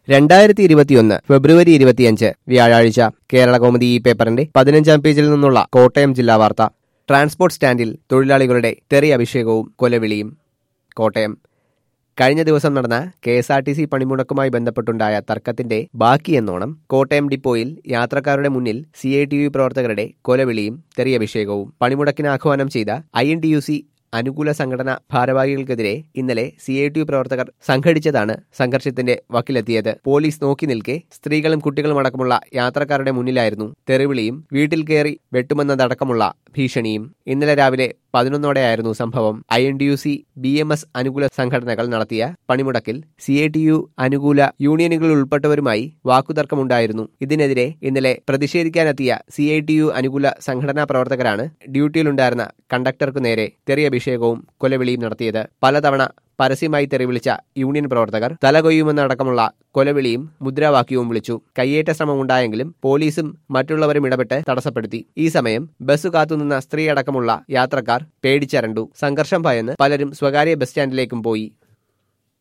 രണ്ടായിരത്തി ഇരുപത്തിയൊന്ന് ഫെബ്രുവരി ഇരുപത്തിയഞ്ച് വ്യാഴാഴ്ച കേരള കോമഡി ഈ പേപ്പറിന്റെ പതിനഞ്ചാം പേജിൽ നിന്നുള്ള കോട്ടയം ജില്ലാ വാർത്ത ട്രാൻസ്പോർട്ട് സ്റ്റാൻഡിൽ തൊഴിലാളികളുടെ തെറി അഭിഷേകവും കൊലവിളിയും കോട്ടയം കഴിഞ്ഞ ദിവസം നടന്ന K S R T C പണിമുടക്കുമായി ബന്ധപ്പെട്ടുണ്ടായ തർക്കത്തിന്റെ ബാക്കിയെന്നോണം കോട്ടയം ഡിപ്പോയിൽ യാത്രക്കാരുടെ മുന്നിൽ സി ഐ ടി യു പ്രവർത്തകരുടെ കൊലവിളിയും തെറിയഭിഷേകവും പണിമുടക്കിന് ആഹ്വാനം ചെയ്ത I N T U C അനുകൂല സംഘടന ഭാരവാഹികൾക്കെതിരെ ഇന്നലെ സി ഐ ടി യു പ്രവർത്തകർ സംഘടിച്ചതാണ് സംഘർഷത്തിന്റെ വക്കിലെത്തിയത് പോലീസ് നോക്കി നിൽക്കെ സ്ത്രീകളും കുട്ടികളും അടക്കമുള്ള യാത്രക്കാരുടെ മുന്നിലായിരുന്നു തെറിവിളിയും വീട്ടിൽ കയറി വെട്ടുമെന്നതടക്കമുള്ള ഭീഷണിയും ഇന്നലെ രാവിലെ പതിനൊന്നോടെയായിരുന്നു സംഭവം I N D U C B M S അനുകൂല സംഘടനകൾ നടത്തിയ പണിമുടക്കിൽ സി ഐ ടി യു അനുകൂല യൂണിയനുകളിൽ ഉൾപ്പെട്ടവരുമായി വാക്കുതർക്കമുണ്ടായിരുന്നു ഇതിനെതിരെ ഇന്നലെ പ്രതിഷേധിക്കാനെത്തിയ സി ഐ ടി യു അനുകൂല സംഘടനാ പ്രവർത്തകരാണ് ഡ്യൂട്ടിയിലുണ്ടായിരുന്ന കണ്ടക്ടർക്കു നേരെ തെറിയഭിഷേകവും കൊലവിളിയും നടത്തിയത് പലതവണ പരസ്യമായി തെറിവിളിച്ച യൂണിയൻ പ്രവർത്തകർ തലകൊയ്യുമെന്നടക്കമുള്ള കൊലവിളിയും മുദ്രാവാക്യവും വിളിച്ചു കയ്യേറ്റ ശ്രമമുണ്ടായെങ്കിലും പോലീസും മറ്റുള്ളവരും ഇടപെട്ട് തടസ്സപ്പെടുത്തി ഈ സമയം ബസ് കാത്തുനിന്ന സ്ത്രീ അടക്കമുള്ള യാത്രക്കാർ പേടിച്ചരണ്ടു സംഘർഷം ഭയന്ന് പലരും സ്വകാര്യ ബസ് സ്റ്റാൻഡിലേക്കും പോയി